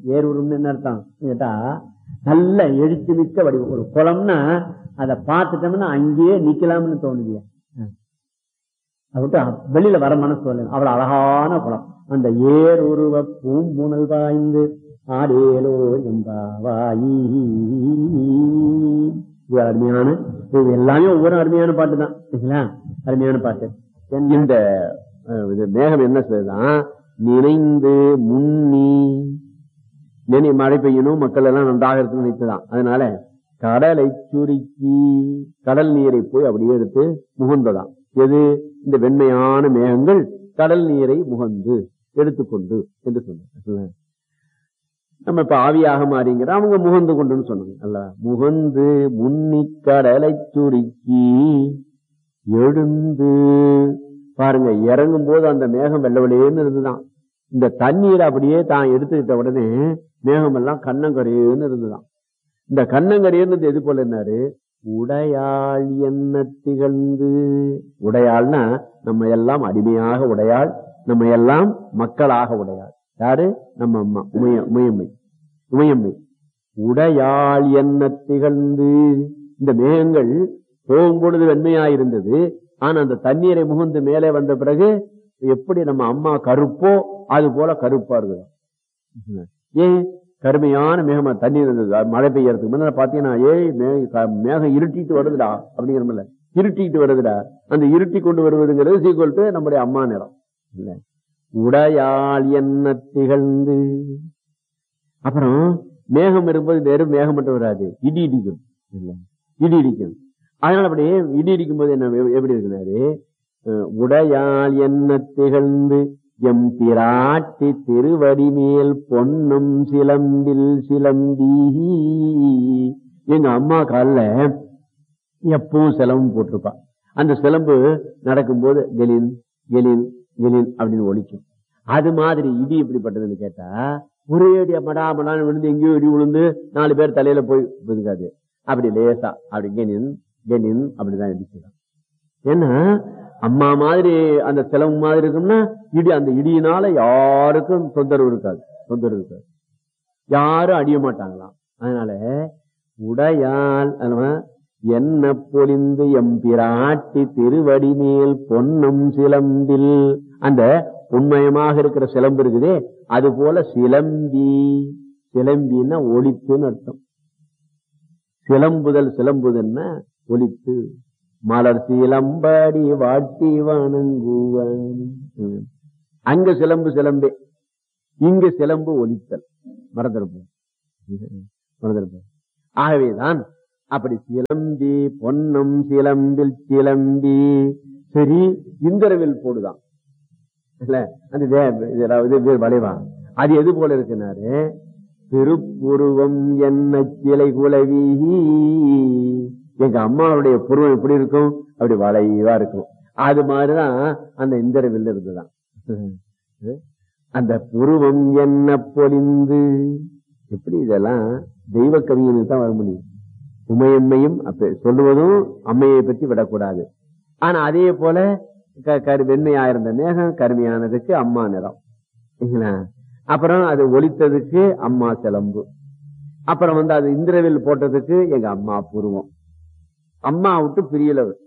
ஏர் உரும்னு என்ன அர்த்தம் கேட்டா நல்ல எழுத்து மிக்க வடிவம் ஒரு குளம்னா அதை பார்த்துட்டோம்னா அங்கேயே நிக்கலாம்னு தோணுது விட்டு வெளியில வர மனசு வரல அவ்வளவு அழகான குளம் அந்த ஏர் உருவ பூம்புணல் பாய்ந்து ஆடேலோ எம்பாவாயி இது அருமையான இது எல்லாமே ஒவ்வொரு அருமையான பாட்டு தான் சரிங்களா அருமையான பாட்டு இந்த அஹ், இது மேகம் என்ன சொல்லுதான் நினைந்து முன்னி நினை மழை பெய்யணும் மக்கள் எல்லாம் நன்றாக இருக்குன்னு நினைத்துதான் அதனால கடலை சுருக்கி கடல் நீரை போய் அப்படியே எடுத்து முகந்ததாம் எது இந்த வெண்மையான மேகங்கள் கடல் நீரை முகந்து எடுத்துக்கொண்டு என்று சொன்னார் நம்ம இப்ப ஆவியாக மாறிங்கிற அவங்க முகந்து கொண்டுன்னு சொன்னாங்க அல்ல முகந்து முன்னி கடலை சுருக்கி எழுந்து பாருங்க இறங்கும் போது அந்த மேகம் வெள்ள வெளியேன்னு இருந்துதான் இந்த தண்ணீர் அப்படியே தான் எடுத்துக்கிட்ட உடனே மேகம் எல்லாம் கண்ணங்கரையேன்னு இருந்துதான் இந்த கண்ணங்கரையன்னு எது போல என்னாரு உடையாள் என்ன திகழ்ந்து உடையாள்னா நம்ம எல்லாம் அடிமையாக உடையாள் நம்ம எல்லாம் மக்களாக உடையாள் யாரு நம்ம அம்மா உமைய உமையம்மை உமையம்மை உடையாள் என்ன திகழ்ந்து இந்த மேகங்கள் போகும் பொழுது வெண்மையாயிருந்தது ஆனா அந்த தண்ணீரை முகந்து மேலே வந்த பிறகு எப்படி நம்ம அம்மா கருப்போ அது போல கருப்பா இருக்குது ஏன் கருமையான மேகமா தண்ணீர் இருந்தது அது மழை பெய்யறதுக்கு முன்னாடி பாத்தீங்கன்னா ஏய் மே- க- மேகம் இருட்டிட்டு வருதுடா அப்படிங்கிறோம்ல இருட்டிட்டு வருதுடா அந்த இருட்டி கொண்டு வருவதுங்கிறது சீக்குவல் டு நம்முடைய அம்மா நிறம் இல்ல உடையாள் என்ன திகழ்ந்து அப்புறம் மேகம் இருக்கும்போது வெறும் மேகம் மட்டும் வராது இடி இடிக்கும் இல்ல இடி இடிக்கும் அதனால அப்படியே இடி இடிக்கும் போது என்ன எ- எப்படி இருக்கிறாரு அஹ் உடையாள் என்ன திகழ்ந்து எம் பிராட்டி திருவடி மேல் பொன்னும் சிலம்பில் சிலம்பி எங்க அம்மா கால்ல எப்பவும் சிலம்பு போட்டிருப்பா அந்த சிலம்பு நடக்கும்போது கெலின் கெலின் கெலின் அப்படின்னு ஒலிக்கும் அது மாதிரி இடி எப்படிப்பட்டதுன்னு கேட்டா ஒரே அடி மடா மடான்னு விழுந்து எங்கேயோ இடி விழுந்து நாலு பேர் தலையில போய் விழுகாது அப்படி லேசா அப்படி கெனின் கெனின் அப்படிதான் இடிச்சுதான் ஏன்னா அம்மா மாதிரி அந்த சிலம்பு மாதிரி இருக்கும்னா இடி அந்த இடியினால யாருக்கும் தொந்தரவு இருக்காது தொந்தரவு இருக்காது யாரும் அடிய மாட்டாங்களாம் அதனால உடையால் அதனால என்ன பொலிந்து எம்பிராட்டி திருவடி மேல் பொன்னும் சிலம்பில் அந்த உண்மயமாக இருக்கிற சிலம்பு இருக்குதே அது போல சிலம்பி சிலம்பின்னா ஒலிப்புன்னு அர்த்தம் சிலம்புதல் சிலம்புதல்னா ஒலித்து மலர் சிலம்படி வாட்டி வணங்குவன் ம். அங்க சிலம்பு சிலம்பே இங்க சிலம்பு ஒலித்தல் மறந்திருப்போம் மறந்திருப்போம் ஆகவேதான் அப்படி சிலம்பி பொன்னம் சிலம்பில் சிலம்பி சரி இந்திரவில் போடுதான் இல்ல அந்த வே- இதெல்லாம் இது இது வளைவா அது எது போல இருக்குனாரு திருப்புருவம் என்ன சிலை குலவி எங்க அம்மாவுடைய புருவம் எப்படி இருக்கும் அப்படி வளைவா இருக்கும் அது மாதிரிதான் அந்த இந்திரவில் இருந்துதான் அந்த புருவம் என்ன பொலிந்து எப்படி இதெல்லாம் தெய்வ கவியனுக்கு தான் வர முடியும் உமையம்மையும் அப்ப சொல்லுவதும் அம்மையை பற்றி விடக்கூடாது ஆனா அதே போல க- கரு வெண்மையா இருந்த மேகம் கருமையானதுக்கு அம்மா நிறம் சரிங்களா? அப்புறம் அது ஒலித்ததுக்கு அம்மா சிலம்பு அப்புறம் வந்து அது இந்திரவில் போட்டதுக்கு எங்க அம்மா புருவம் அம்மா விட்டு பிரியல அவர்.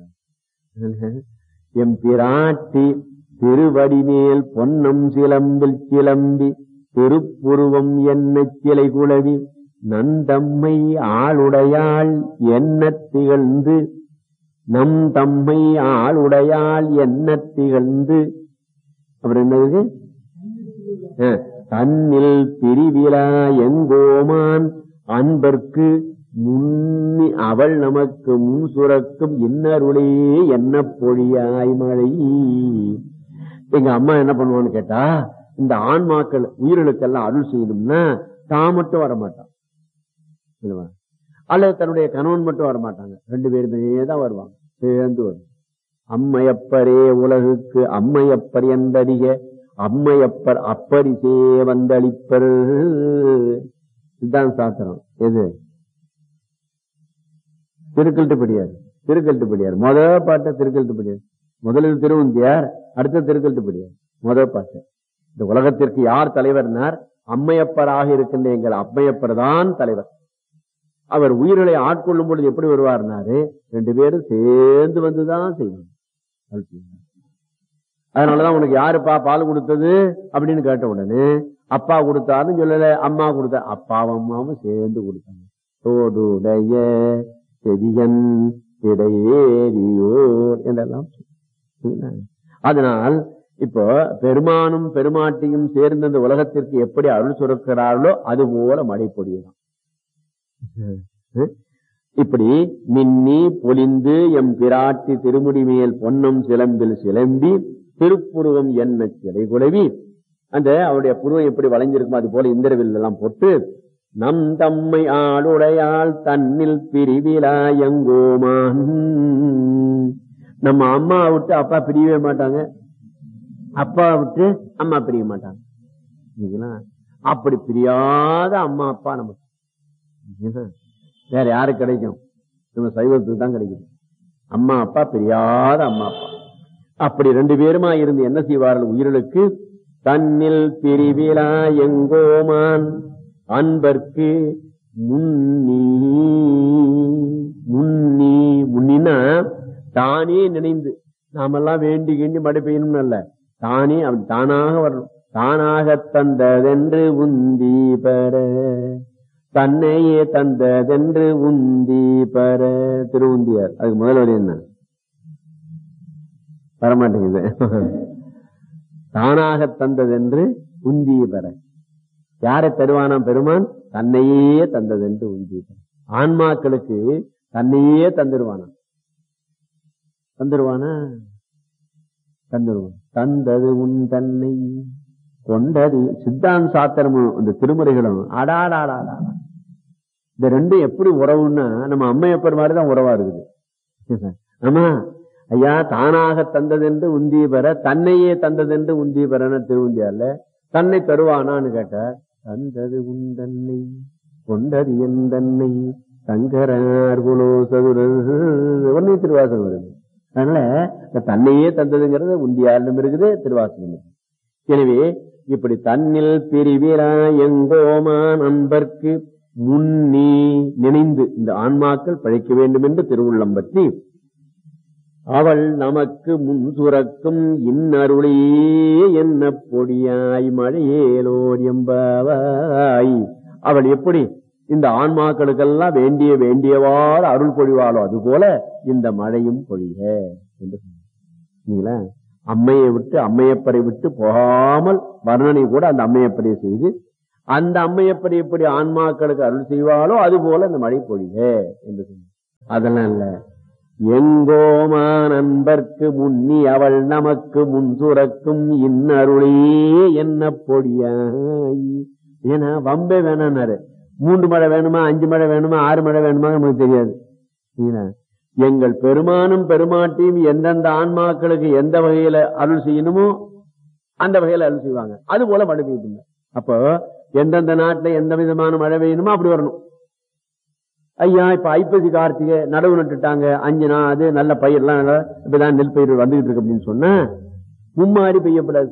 எம் பிராட்டி திருவடி மேல் பொன்னம் சிலம்பில் சிலம்பி திருப்புருவம் என்ன சிலை குளவி நந்தம்மை ஆளுடையாள் என்ன திகழ்ந்து நம் தம்மை ஆளுடையாள் என்ன திகழ்ந்து அப்புறம் என்னது அஹ், தன்னில் பிரிவிலா எங்கோமான் அன்பர்க்கு முன்னி அவள் நமக்கு முன் சுரக்கும் இன்னருளே என்ன பொழியாய் மழை எங்க அம்மா என்ன பண்ணுவான்னு கேட்டா இந்த ஆன்மாக்கள் உயிர்களுக்கெல்லாம் அருள் செய்யணும்னா தான் மட்டும் வர மாட்டான் இல்லவா? அல்லது தன்னுடைய கணவன் மட்டும் வர மாட்டாங்க ரெண்டு பேருமே தான் வருவாங்க சேர்ந்து வரும் அம்மையப்பரே உலகுக்கு அம்மையப்பர் என்றடிக அம்மையப்பர் அப்பரிசே வந்தளிப்பர் இதுதான் சாத்திரம் எது திருக்கல்ட்டுப்படியார் திருக்கல்ட்டுப்படியார் முத பாட்ட திருக்கல்ட்டுப்படியார் முதலில் திருவந்தியார் அடுத்த திருக்கல்ட்டுப்படியார் முத பாட்டு இந்த உலகத்திற்கு யார் தலைவர்னார் அம்மையப்பராக இருக்கின்ற எங்கள் அம்மையப்பர் தான் தலைவர் அவர் உயிர்களை ஆட்கொள்ளும் பொழுது எப்படி வருவார்னாரு ரெண்டு பேரும் சேர்ந்து வந்துதான் செய்வாங்க அப்படி செய்வாங்க. அதனாலதான் உனக்கு யாருப்பா பால் கொடுத்தது அப்படின்னு கேட்ட உடனே அப்பா கொடுத்தாருன்னு சொல்லல அம்மா கொடுத்த அப்பாவும் அம்மாவும் சேர்ந்து கொடுத்தாங்க தோடுடைய செவியன் இடையேறியோர் என்றெல்லாம் சொன்னாங்க. அதனால் இப்போ பெருமானும் பெருமாட்டியும் சேர்ந்து இந்த உலகத்திற்கு எப்படி அருள் சுரக்கிறார்களோ அது போல மழை பொழியலாம் இப்படி மின்னி பொலிந்து எம் பிராட்டி திருமுடி மேல் பொன்னம் சிலம்பில் சிலம்பி திருப்புருவம் என்ன சிலை குலவி அந்த அவருடைய புருவம் எப்படி வளைஞ்சிருக்குமோ அது போல இந்திரவில் எல்லாம் போட்டு நம் தம்மை ஆளுடையாள் தன்னில் பிரிவிலா எங்கோமான் நம்ம அம்மா விட்டு அப்பா பிரியவே மாட்டாங்க அப்பா விட்டு அம்மா பிரிய மாட்டாங்க சரிங்களா? அப்படி பிரியாத அம்மா அப்பா நமக்கு சரிங்களா? வேற யாருக்கு கிடைக்கும் நம்ம சைவத்துக்கு தான் கிடைக்கும் அம்மா அப்பா பிரியாத அம்மா அப்பா அப்படி ரெண்டு பேருமா இருந்து என்ன செய்வார்கள் உயிர்களுக்கு தன்னில் பிரிவிலா எங்கோமான் அன்பர்க்கு முன்னி முன்னி முன்னினா தானே நினைந்து நாமெல்லாம் வேண்டி கிண்டி மழை பெய்யணும்னு அல்ல தானே அவன் தானாக வரணும் தானாக தந்ததென்று உந்தி பெற தன்னையே தந்ததென்று உந்தி பெற திருவுந்தியார் அதுக்கு முதல் வரி என்ன வரமாட்டேங்குது தானாக தந்ததென்று உந்தி பெற யாரை தருவானாம் பெருமான் தன்னையே தந்ததென்று உந்தி பெற ஆன்மாக்களுக்கு தன்னையே தந்துருவானாம் தந்துருவானா தந்துருவான் தந்தது உன் தன்னை கொண்டது சித்தாந்த சாத்திரமும் இந்த திருமுறைகளும் அடாடாடாடா இந்த ரெண்டும் எப்படி உறவுன்னா நம்ம அம்மையப்பர் மாதிரி தான் உறவா இருக்குது ஆமா ஐயா தானாக தந்ததென்று உந்தி பெற தன்னையே தந்ததென்று உந்தி பெறன திருவுந்தியால தன்னை தருவானான்னு கேட்டார் தந்தது உன் தன்னை கொண்டது என் தன்னை சங்கரார் குலோ சதுர ஒன்னே திருவாசகம் வருது அதனால இந்த தன்னையே தந்ததுங்கிறது உந்தியாரிடம் இருக்குது திருவாசகம் இருக்கு. எனவே இப்படி தன்னில் பிரிவிரா எங்கோமா நண்பர்க்கு முன்னி நினைந்து இந்த ஆன்மாக்கள் பழைக்க வேண்டும் என்று திருவுள்ளம் பற்றி அவள் நமக்கு முன் சுரக்கும் இன்னருளே என்ன பொடியாய் மழையேலோர் எம்பாவாய் அவள் எப்படி இந்த ஆன்மாக்களுக்கெல்லாம் வேண்டிய வேண்டியவாறு அருள் பொழிவாளோ அது போல இந்த மழையும் பொழிக என்று சொன்னார். சரிங்களா? அம்மையை விட்டு அம்மையப்பரை விட்டு போகாமல் வர்ணனை கூட அந்த அம்மையப்பரை செய்து அந்த அம்மையப்பரை எப்படி ஆன்மாக்களுக்கு அருள் செய்வாளோ அது போல இந்த மழை பொழிக என்று சொன்னார். அதெல்லாம் இல்ல எங்கோமா நண்பர்க்கு முன்னி அவள் நமக்கு முன் சுரக்கும் இன்னருளே என்ன பொடியாய் ஏன்னா வம்பே வேணான்னாரு மூன்று மழை வேணுமா அஞ்சு மழை வேணுமா ஆறு மழை வேணுமா நமக்கு தெரியாது சரிங்களா? எங்கள் பெருமானும் பெருமாட்டியும் எந்தெந்த ஆன்மாக்களுக்கு எந்த வகையில அருள் செய்யணுமோ அந்த வகையில அருள் செய்வாங்க அது போல மழை பெய்யுதுங்க அப்போ எந்தெந்த நாட்டுல எந்த விதமான மழை பெய்யணுமோ அப்படி வரணும் ஐயா இப்ப ஐப்பசி கார்த்திகை நடவு நட்டுட்டாங்க அஞ்சு நாள் அது நல்ல பயிர்லாம் நல்லா இப்பதான் நெல் பயிர் வந்துகிட்டு இருக்கு அப்படின்னு சொன்னா மும்மாறி பெய்யப்படாது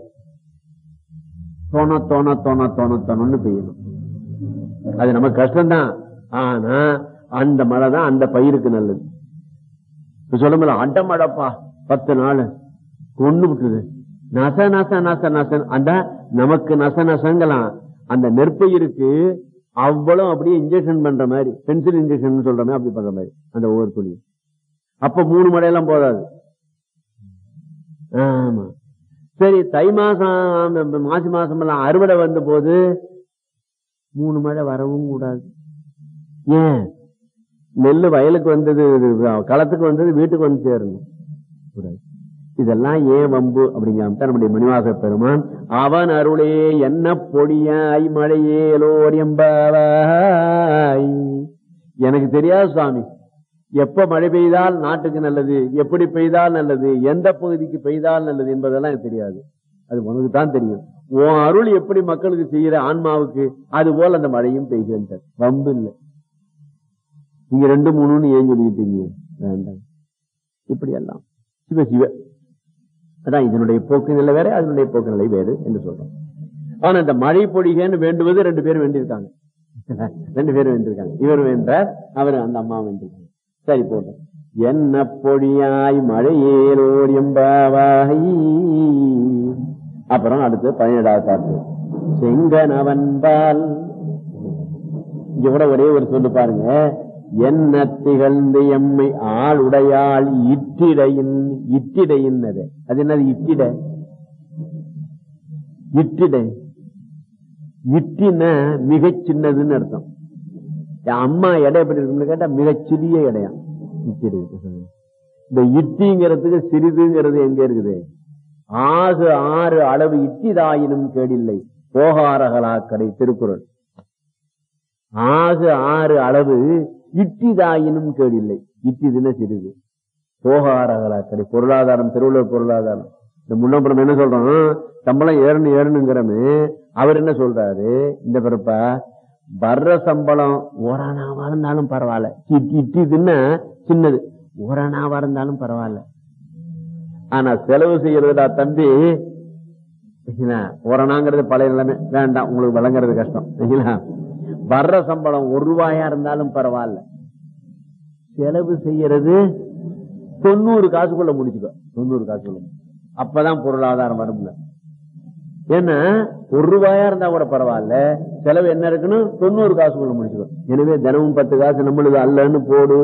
தோண தோண தோண தோண தோணன்னு பெய்யணும் அது நமக்கு கஷ்டம்தான் ஆனா அந்த மழை தான் அந்த பயிருக்கு நல்லது இப்ப சொல்ல முடியல அண்ட மழைப்பா பத்து நாள் கொண்டு விட்டுது நச நச நச நச அந்த நமக்கு நச நசங்கலாம் அந்த நெற்பயிருக்கு அவ்வளவு அப்படியே இன்ஜெக்ஷன் பண்ற மாதிரி பென்சில் இன்ஜெக்ஷன் சொல்ற மாதிரி அப்படி பண்ற மாதிரி அந்த ஒவ்வொரு துணி அப்ப மூணு மழையெல்லாம் போதாது ஆமா சரி தை மாசம் மாசி மாசம் எல்லாம் அறுவடை வந்த போது மூணு மழை வரவும் கூடாது ஏன் நெல்லு வயலுக்கு வந்தது இது களத்துக்கு வந்தது வீட்டுக்கு வந்து சேரணும் கூடாது இதெல்லாம் ஏன் வம்பு அப்படிங்கிறாம நம்முடைய மணிவாச பெருமான் அவன் அருளே என்ன பொடியாய் மழையேலோர் எம்பாவாய் எனக்கு தெரியாது சுவாமி எப்ப மழை பெய்தால் நாட்டுக்கு நல்லது எப்படி பெய்தால் நல்லது எந்த பகுதிக்கு பெய்தால் நல்லது என்பதெல்லாம் எனக்கு தெரியாது அது உனக்கு தான் தெரியும் உன் அருள் எப்படி மக்களுக்கு செய்யற ஆன்மாவுக்கு அது போல அந்த மழையும் பெய்கின்ற வம்பு இல்லை நீங்க ரெண்டு மூணுன்னு ஏன் சொல்லிட்டீங்க வேண்டாம் இப்படி எல்லாம் சிவ சிவ அதான் இதனுடைய போக்கு நிலை வேற அதனுடைய போக்கு நிலை வேறு என்று சொல்றோம் ஆனா இந்த மழை பொழிகன்னு வேண்டுவது ரெண்டு பேரும் வேண்டியிருக்காங்க ரெண்டு பேரும் வேண்டியிருக்காங்க இவர் வேண்டார் அவர் அந்த அம்மா வேண்டியிருக்காங்க சரி போட்டோம் என்ன பொழியாய் மழையேலோர் எம்பாவாய் அப்புறம் அடுத்து பதினேழாவது பாட்டு செங்கனவன்பால் இங்க கூட ஒரே ஒரு சொல்லு பாருங்க என்ன திகழ்ந்து எம்மை ஆள் உடையாள் இட்டிடையின் இட்டிடையின் அது அது என்னது இட்டிட இட்டிடை இட்டின மிகச் சின்னதுன்னு அர்த்தம் என் அம்மா எடை எப்படி இருக்குன்னு கேட்டா மிகச் சிறிய இடையாம் இட்டிடை இந்த இட்டிங்கிறதுக்கு சிறிதுங்கிறது எங்க இருக்குது ஆகு ஆறு அளவு இட்டிதாயினும் கேடில்லை போகாரகலாக்கடை திருக்குறள் ஆகு ஆறு அளவு இட்டிதாயினும் கேடில்லை இட்டிதுன்னு சிறிது போகாரகலாக்கடை பொருளாதாரம் திருவள்ளுவர் பொருளாதாரம் இந்த முன்னப்புறம் என்ன சொல்றோம் சம்பளம் ஏறணும் ஏறணுங்கிறமே அவர் என்ன சொல்றாரு இந்த பிறப்பா வர்ற சம்பளம் ஓரானாவா இருந்தாலும் பரவாயில்ல இட்டி இட்டிதுன்னா சின்னது ஓரானாவா இருந்தாலும் பரவாயில்ல ஆனா செலவு செய்யறதுடா தம்பி சரிங்களா? ஓரணாங்கிறது பழைய நிலைமை வேண்டாம் உங்களுக்கு வழங்குறது கஷ்டம் சரிங்களா? வர்ற சம்பளம் ஒரு ரூபாயா இருந்தாலும் பரவாயில்ல செலவு செய்யறது தொண்ணூறு காசுக்குள்ள முடிச்சுக்கோ தொண்ணூறு காசுக்குள்ள அப்பதான் பொருளாதாரம் வரும்ல ஏன்னா ஒரு ரூபாயா இருந்தா கூட பரவாயில்ல செலவு என்ன இருக்குன்னு தொண்ணூறு காசுக்குள்ள முடிச்சுக்கோ எனவே தினமும் பத்து காசு நம்மளுக்கு அல்லன்னு போடு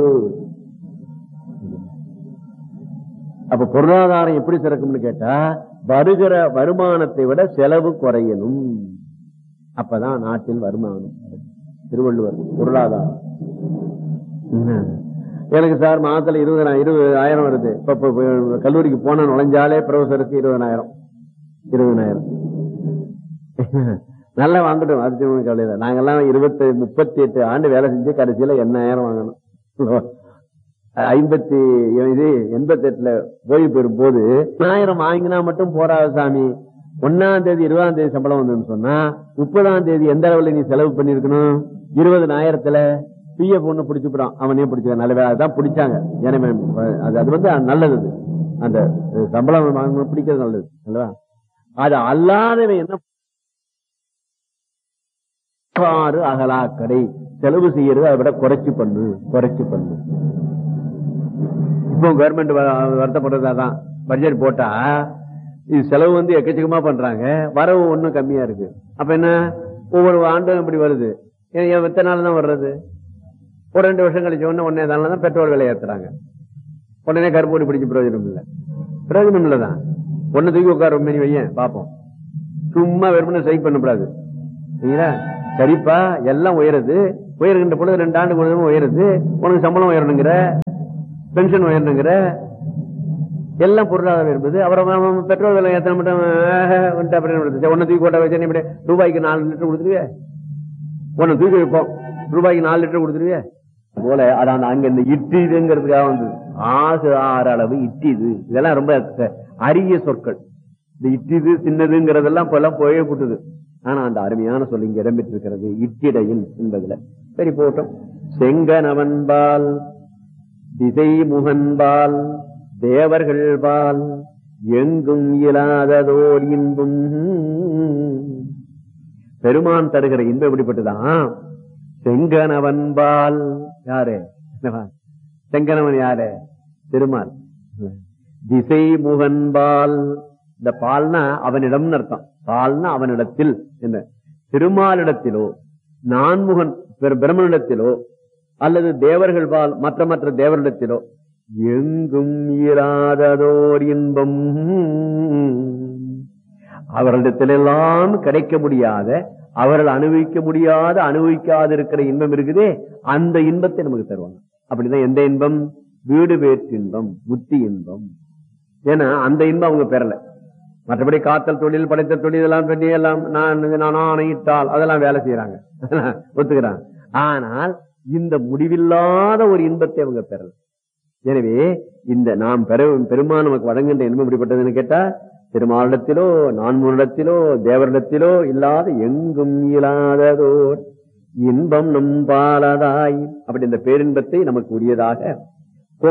அப்ப பொருளாதாரம் எப்படி சிறக்கும்னு கேட்டா வருகிற வருமானத்தை விட செலவு குறையணும் அப்பதான் நாட்டில் வருமானம் திருவள்ளுவர் பொருளாதாரம் என்ன? எனக்கு சார் மாதத்துல இருபதாயிரம் இருபதாயிரம் வருது இப்ப இப்ப இப்ப கல்லூரிக்கு போன நுழைஞ்சாலே ப்ரொஃபசருக்கு இருபதாயிரம் இருபதாயிரம் நல்லா வாங்கட்டும் அது ஒண்ணும் கவலை இல்லை நாங்கெல்லாம் இருபத்தி முப்பத்தி எட்டு ஆண்டு வேலை செஞ்சு கடைசியில எண்ணாயிரம் வாங்கணும் ஐம்பத்தி இது எண்பத்தி எட்டுல ஓய்வு பெறும் போது ஆயிரம் வாங்கினா மட்டும் போறாது சாமி ஒன்னாம் தேதி இருபதாம் தேதி சம்பளம் வந்ததுன்னு சொன்னா முப்பதாம் தேதி எந்த அளவுல நீ செலவு பண்ணிருக்கணும் இருபதாயிரத்துல பிஎஃப் ஒண்ணு பிடிச்சுப்படான் அவனே பிடிச்ச நல்ல வேலை அதான் பிடிச்சாங்க எனவே அது அது வந்து நல்லது அது. அந்த சம்பளம் வாங்கணும் பிடிக்கிறது நல்லது அல்லவா அது அல்லாதவன் என்ன ஆறு அகலாக்கடை செலவு செய்யறது அதை விட குறைச்சு பண்ணு குறைச்சு பண்ணு இப்போ கவர்மெண்ட் வருத்தப்படுறது அதான் பட்ஜெட் போட்டா இது செலவு வந்து எக்கச்சக்கமா பண்றாங்க வரவு ஒண்ணும் கம்மியா இருக்கு அப்ப என்ன ஒவ்வொரு ஆண்டும் இப்படி வருது ஏன் ஏன் எத்தனை நாள் தான் வர்றது ஒரு ரெண்டு வருஷம் கழிச்ச உடனே ஒன்னே நாள் தான் பெட்ரோல் விலை ஏத்துறாங்க உடனே கருப்பூடி பிடிச்சு பிரயோஜனம் இல்ல பிரயோஜனம் இல்லதான் ஒண்ணு தூக்கி உட்கார நீ வையன் பாப்போம் சும்மா வெறுமனே சைக் பண்ணக்கூடாது சரிங்களா சரிப்பா எல்லாம் உயருது உயர்கின்ற பொழுது ரெண்டு ஆண்டு கொஞ்சமா உயருது உனக்கு சம்பளம் உயரணுங்கிற பென்ஷன் உயரணுங்கிற எல்லாம் பொருளாதாரம் இருப்பது அப்புறம் அவன் பெட்ரோல் விலை ஏத்தன மட்டும் ஆஹ், வந்துட்டு அப்புறம் என்ன பண்றது? ஒண்ணு தூக்கி போட்ட வச்சு நீ இப்படி ரூபாய்க்கு நாலு லிட்டர் கொடுத்துருவிய ஒண்ணு தூக்கி வைப்போம் ரூபாய்க்கு நாலு லிட்டர் கொடுத்துருவிய போல அதான் அங்க இந்த இட்டிதுங்கிறதுக்காக வந்து ஆசு ஆறு அளவு இட்டிது இதெல்லாம் ரொம்ப க- அரிய சொற்கள் இந்த இட்டிது சின்னதுங்கிறதெல்லாம் இப்ப எல்லாம் போயே போட்டுது ஆனா அந்த அருமையான சொல் இங்க இடம்பெற்றிருக்கிறது இட்டிடையின் என்பதுல சரி போட்டோம் செங்கனவன்பால் திசை முகன்பால் தேவர்கள்பால் எங்கும் இயலாததோர் இன்பும் பெருமான் தருகிற இன்பம் எப்படிப்பட்டதான் செங்கனவன்பால் யாரு என்னவா? செங்கனவன் யாரு திருமால் திசை முகன்பால் இந்த பால்னா அவனிடம்னு அர்த்தம் பால்னா அவனிடத்தில் என்ன திருமாலிடத்திலோ நான்முகன் பிர- பிரம்மனிடத்திலோ அல்லது தேவர்கள் பால் மற்ற மற்ற தேவரிடத்திலோ எங்கும் இராததோர் இன்பம் அவர்களிடத்திலெல்லாம் கிடைக்க முடியாத அவர்கள் அனுபவிக்க முடியாத அனுபவிக்காதிருக்கிற இன்பம் இருக்குதே அந்த இன்பத்தை நமக்கு தருவாங்க அப்படிதான் எந்த இன்பம் வீடு வேற்றின்பம் புத்தி இன்பம் ஏன்னா அந்த இன்பம் அவங்க பெறல மற்றபடி காத்தல் தொழில் படைத்த தொழில் இதெல்லாம் பண்ணி எல்லாம் நான் நான் ஆணையிட்டால் அதெல்லாம் வேலை செய்யறாங்க ஒத்துக்கிறாங்க ஆனால் இந்த முடிவில்லாத ஒரு இன்பத்தை அவங்க பெறல எனவே இந்த நாம் பெற பெருமான் நமக்கு வழங்குகின்ற இன்பம் எப்படிப்பட்டதுன்னு கேட்டா திருமாலிடத்திலோ நான்முனிடத்திலோ தேவரிடத்திலோ இல்லாத எங்கும் இல்லாததோர் இன்பம் நம் பாலதாய் அப்படி இந்த பேரின்பத்தை நமக்கு உரியதாக